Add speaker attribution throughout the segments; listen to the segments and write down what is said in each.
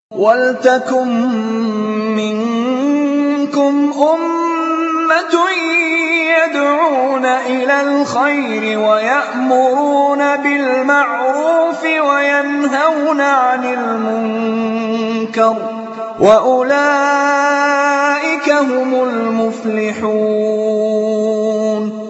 Speaker 1: وَلْتَكُن مِّنكُمْ أُمَّةٌ يَدْعُونَ إِلَى الْخَيْرِ وَيَأْمُرُونَ بِالْمَعْرُوفِ وَيَنْهَوْنَ عَنِ الْمُنكَرِ ۚ وَأُولَٰئِكَ هُمُ الْمُفْلِحُونَ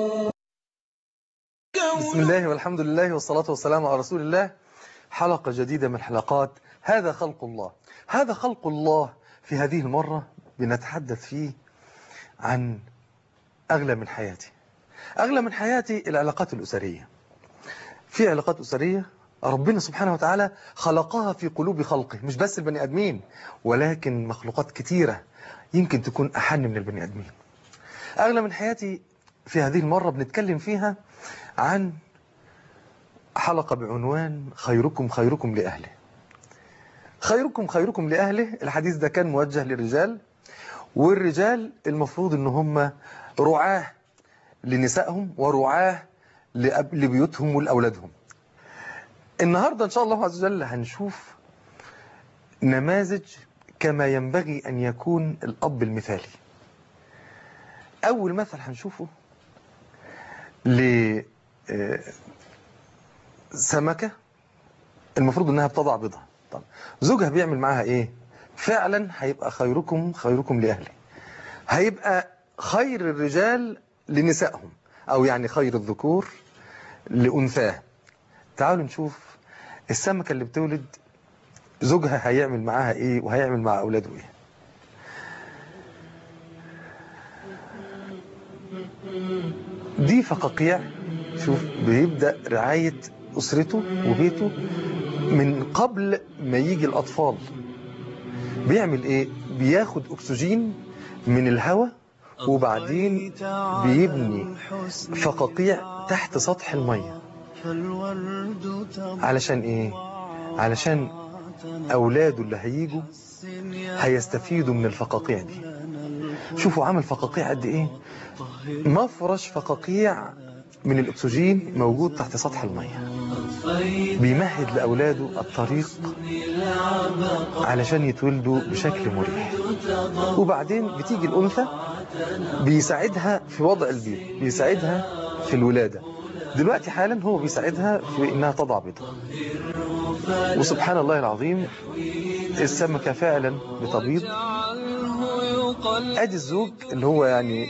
Speaker 2: بسم الله والحمد لله والصلاة والسلام على رسول الله حلقة جديدة من حلقات هذا خلق الله هذا خلق الله في هذه المرة بنتحدث فيه عن أغلى من حياتي أغلى من حياتي العلاقات الأسرية في علاقات أسرية ربنا سبحانه وتعالى خلقها في قلوب خلقه مش بس البني أدمين ولكن مخلوقات كتيرة يمكن تكون أحن من البني أدمين أغلى من حياتي في هذه المرة بنتكلم فيها عن حلقة بعنوان خيركم خيركم لأهله خيركم خيركم لأهله الحديث ده كان موجه للرجال والرجال المفروض ان هم رعاه لنسائهم ورعاه لأب... لبيوتهم ولأولادهم النهاردة إن شاء الله عز وجل هنشوف نماذج كما ينبغي أن يكون الأب المثالي أول مثل هنشوفه لسمكة المفروض أنها بتضع بيضها طب زوجها بيعمل معاها إيه فعلا هيبقى خيركم خيركم لأهله هيبقى خير الرجال لنسائهم أو يعني خير الذكور لأنثاه تعالوا نشوف السمكة اللي بتولد زوجها هيعمل معاها إيه وهيعمل مع أولاده إيه دي فقاقيع شوف بيبدأ رعاية أسرته وبيته من قبل ما يجي الأطفال بيعمل إيه بياخد أكسجين من الهواء وبعدين بيبني فقاقيع تحت سطح المية علشان إيه علشان أولاده اللي هيجوا هيستفيدوا من الفقاقيع دي شوفوا عمل فقاقيع قد إيه مفرش فقاقيع من الأكسجين موجود تحت سطح المية بيمهد لأولاده الطريق علشان يتولدوا بشكل مريح وبعدين بتيجي الأنثى بيساعدها في وضع البيض بيساعدها في الولادة دلوقتي حالا هو بيساعدها في إنها تضع بيضها وسبحان الله العظيم السمكة فعلا بتبيض ادي الزوج اللي هو يعني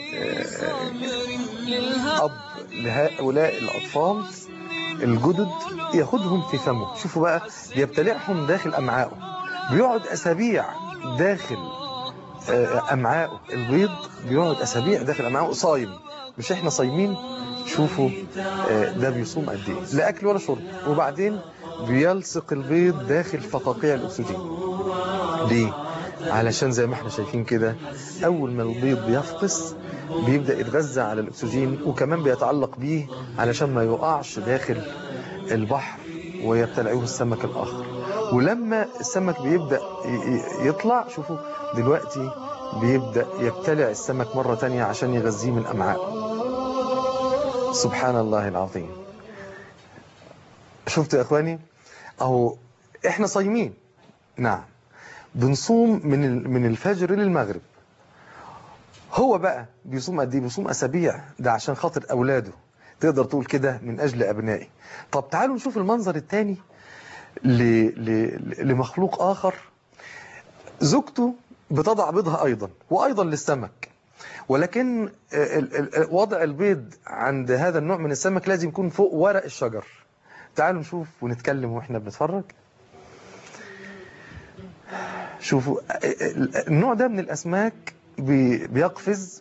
Speaker 2: اب لهؤلاء الاطفال الجدد ياخدهم في فمه شوفوا بقى يبتلعهم داخل امعائه بيقعد اسابيع داخل امعائه البيض بيقعد اسابيع داخل امعائه صايم مش احنا صايمين شوفوا ده بيصوم قد ايه لا اكل ولا شرب وبعدين بيلصق البيض داخل فقاقيع الاكسجين ليه علشان زي ما احنا شايفين كده اول ما البيض بيفقس بيبدأ يتغذى على الاكسجين وكمان بيتعلق بيه علشان ما يقعش داخل البحر ويبتلعوه السمك الاخر ولما السمك بيبدأ يطلع شوفوا دلوقتي بيبدأ يبتلع السمك مرة تانية عشان يغذيه من امعائه سبحان الله العظيم شفتوا يا اخواني اهو احنا صايمين نعم بنصوم من من الفجر للمغرب هو بقى بيصوم قد ايه بيصوم اسابيع ده عشان خاطر اولاده تقدر تقول كده من اجل ابنائي طب تعالوا نشوف المنظر الثاني لمخلوق اخر زوجته بتضع بيضها ايضا وايضا للسمك ولكن وضع البيض عند هذا النوع من السمك لازم يكون فوق ورق الشجر تعالوا نشوف ونتكلم واحنا بنتفرج شوفوا النوع ده من الأسماك بيقفز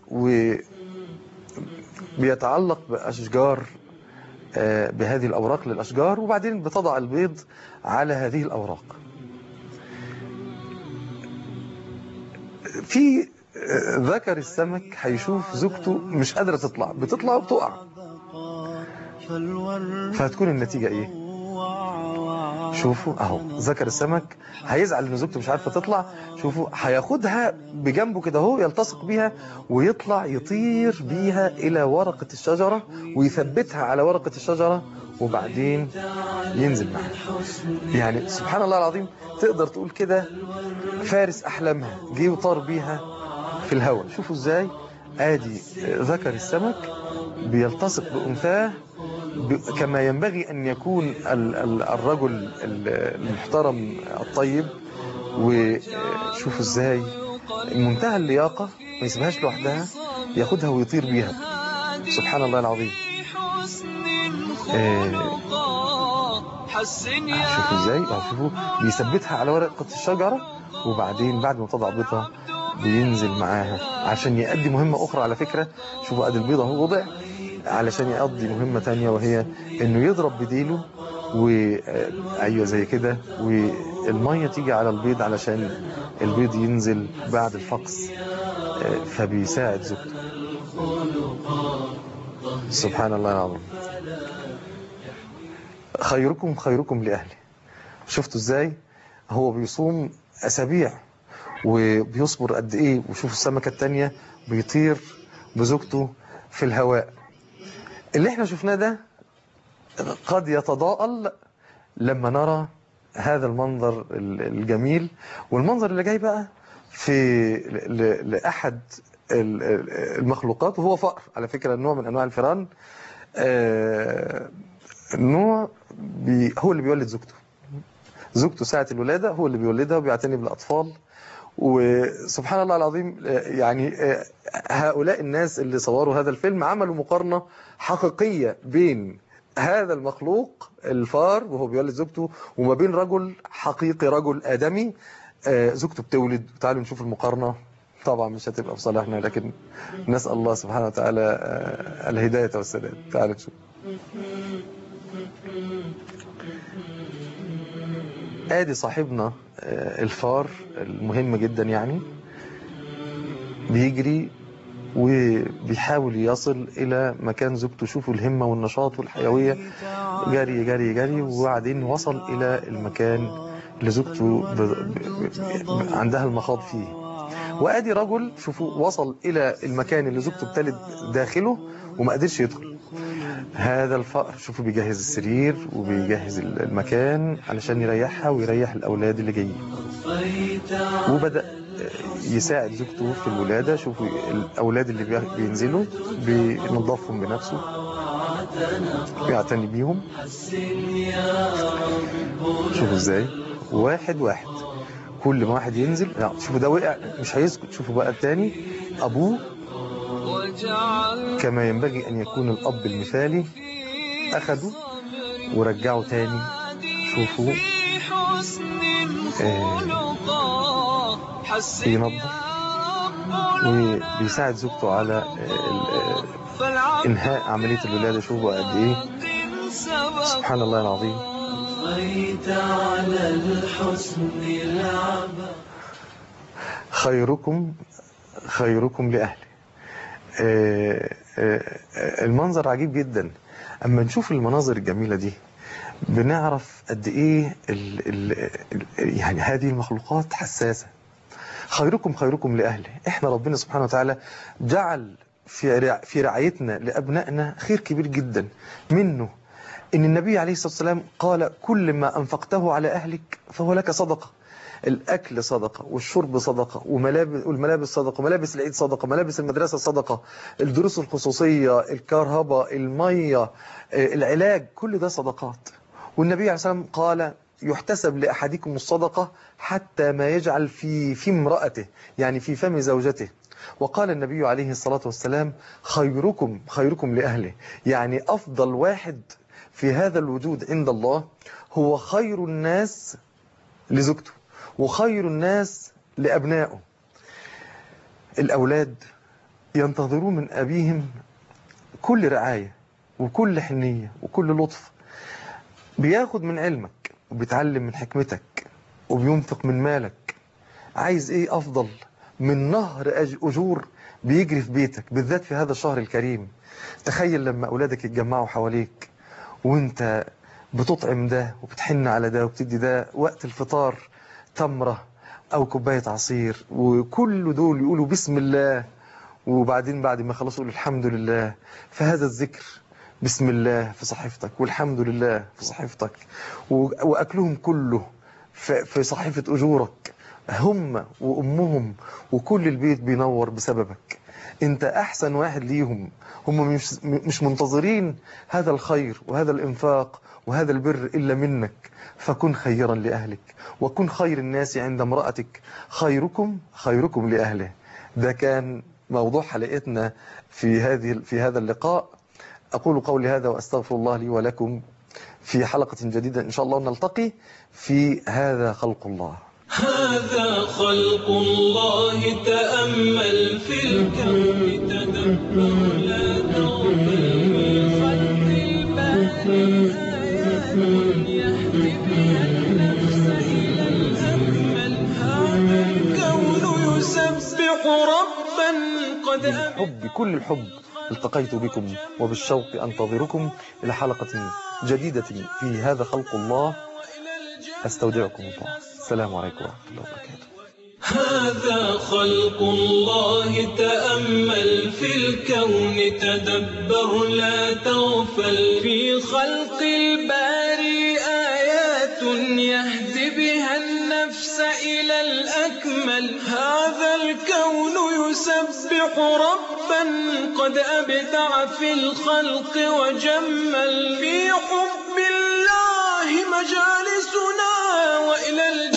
Speaker 2: وبيتعلق بأشجار بهذه الأوراق للأشجار وبعدين بتضع البيض على هذه الأوراق في ذكر السمك هيشوف زوجته مش قادرة تطلع بتطلع وبتقع فهتكون النتيجة ايه شوفوا اهو ذكر السمك هيزعل ان زوجته مش عارفه تطلع شوفوا هياخدها بجنبه كده اهو يلتصق بيها ويطلع يطير بيها الى ورقه الشجره ويثبتها على ورقه الشجره وبعدين ينزل معاها يعني سبحان الله العظيم تقدر تقول كده فارس أحلامها جه وطار بيها في الهواء شوفوا ازاي ادي ذكر السمك بيلتصق بأنثاه ب- كما ينبغي أن يكون ال- ال- الرجل ال- المحترم الطيب وشوفوا ازاي منتهى اللياقة ما يسيبهاش لوحدها ياخدها ويطير بيها سبحان الله العظيم آه، شوفوا ازاي آه، شوفوا بيثبتها على ورقة الشجرة وبعدين بعد ما تضع بيضها بينزل معاها عشان يؤدي مهمة أخرى على فكرة شوفوا ادي البيضة هو وضع علشان يقضي مهمة تانية وهي انه يضرب بديله و آه، ايوه زي كده والمية تيجي على البيض علشان البيض ينزل بعد الفقس آه، فبيساعد زوجته سبحان الله العظيم خيركم خيركم لأهله شفتوا ازاي هو بيصوم أسابيع وبيصبر قد ايه وشوفوا السمكة التانية بيطير بزوجته في الهواء اللي احنا شفناه ده قد يتضاءل لما نرى هذا المنظر ال- الجميل والمنظر اللي جاي بقى في ل- ل- لأحد ال- ال- المخلوقات وهو فأر على فكرة نوع من أنواع الفئران آه، نوع بي هو اللي بيولد زوجته زوجته ساعة الولادة هو اللي بيولدها وبيعتني بالأطفال وسبحان الله العظيم آه، يعني آه، هؤلاء الناس اللي صوروا هذا الفيلم عملوا مقارنة حقيقية بين هذا المخلوق الفار وهو بيولد زوجته وما بين رجل حقيقي رجل آدمي آه، زوجته بتولد تعالوا نشوف المقارنة طبعا مش هتبقى في صالحنا لكن نسأل الله سبحانه وتعالى آه، الهداية والسداد تعالوا نشوف ادي صاحبنا آه، الفار المهم جدا يعني بيجري وبيحاول يصل الى مكان زوجته شوفوا الهمة والنشاط والحيوية جري جري جري وبعدين وصل الى المكان اللي زوجته ب... ب... ب... عندها المخاض فيه وادي رجل شوفوا وصل الى المكان اللي زوجته بتلد داخله وما قدرش يدخل هذا الفأر شوفوا بيجهز السرير وبيجهز المكان علشان يريحها ويريح الأولاد اللي جايين وبدأ يساعد زوجته في الولادة شوفوا الأولاد اللي بي- بينزلوا بينظفهم بنفسه بيعتني بيهم شوفوا ازاي واحد واحد كل ما واحد ينزل لا شوفوا ده وقع مش هيسكت شوفوا بقى التاني أبوه كما ينبغي أن يكون الأب المثالي أخده ورجعه تاني شوفوا ينظف وبيساعد زوجته على آه، ال- آه، إنهاء عملية الولادة شوفوا قد إيه سبحان الله العظيم خيركم خيركم لأهله آه، آه، آه، المنظر عجيب جدا اما نشوف المناظر الجميلة دي بنعرف قد ايه ال ال ال يعني هذه المخلوقات حساسة خيركم خيركم لأهله احنا ربنا سبحانه وتعالى جعل في رع- في رعايتنا لأبنائنا خير كبير جدا منه ان النبي عليه الصلاة والسلام قال كل ما أنفقته على أهلك فهو لك صدقة الأكل صدقة والشرب صدقة وملابس والملابس صدقة ملابس العيد صدقة ملابس المدرسة صدقة الدروس الخصوصية الكهرباء المية آه، العلاج كل ده صدقات والنبي عليه الصلاة والسلام قال يحتسب لأحدكم الصدقة حتى ما يجعل في في امرأته يعني في فم زوجته وقال النبي عليه الصلاة والسلام خيركم خيركم لأهله يعني أفضل واحد في هذا الوجود عند الله هو خير الناس لزوجته وخير الناس لأبنائه الأولاد ينتظرون من أبيهم كل رعاية وكل حنية وكل لطف بياخد من علمك وبيتعلم من حكمتك وبينفق من مالك عايز ايه افضل من نهر أج- اجور بيجري في بيتك بالذات في هذا الشهر الكريم تخيل لما اولادك يتجمعوا حواليك وانت بتطعم ده وبتحن على ده وبتدي ده وقت الفطار تمرة او كوباية عصير وكل دول يقولوا بسم الله وبعدين بعد ما خلصوا يقولوا الحمد لله فهذا الذكر بسم الله في صحيفتك والحمد لله في صحيفتك و- وأكلهم كله في في صحيفة أجورك هم وأمهم وكل البيت بينور بسببك انت أحسن واحد ليهم هم مش, مش منتظرين هذا الخير وهذا الإنفاق وهذا البر إلا منك فكن خيرا لأهلك وكن خير الناس عند امرأتك خيركم خيركم لأهله ده كان موضوع حلقتنا في هذه في هذا اللقاء أقول قولي هذا وأستغفر الله لي ولكم في حلقة جديدة إن شاء الله نلتقي في هذا خلق الله
Speaker 3: هذا خلق الله تأمل في الكون تدبر لا تغفل في خلق الباري آيات يهدي بها النفس إلى الأكمل هذا الكون يسبح ربا قد أبدى
Speaker 2: حب كل الحب التقيت بكم وبالشوق أنتظركم إلى حلقة جديدة في هذا خلق الله أستودعكم الله السلام عليكم ورحمة الله وبركاته
Speaker 3: هذا خلق الله تأمل في الكون تدبر لا تغفل في خلق الباري آيات يهدي بها النفس إلى الأكمل هذا الكون يسبح ربا قد أبدع في الخلق وجمل في حب الله مجالسنا وإلى الجنة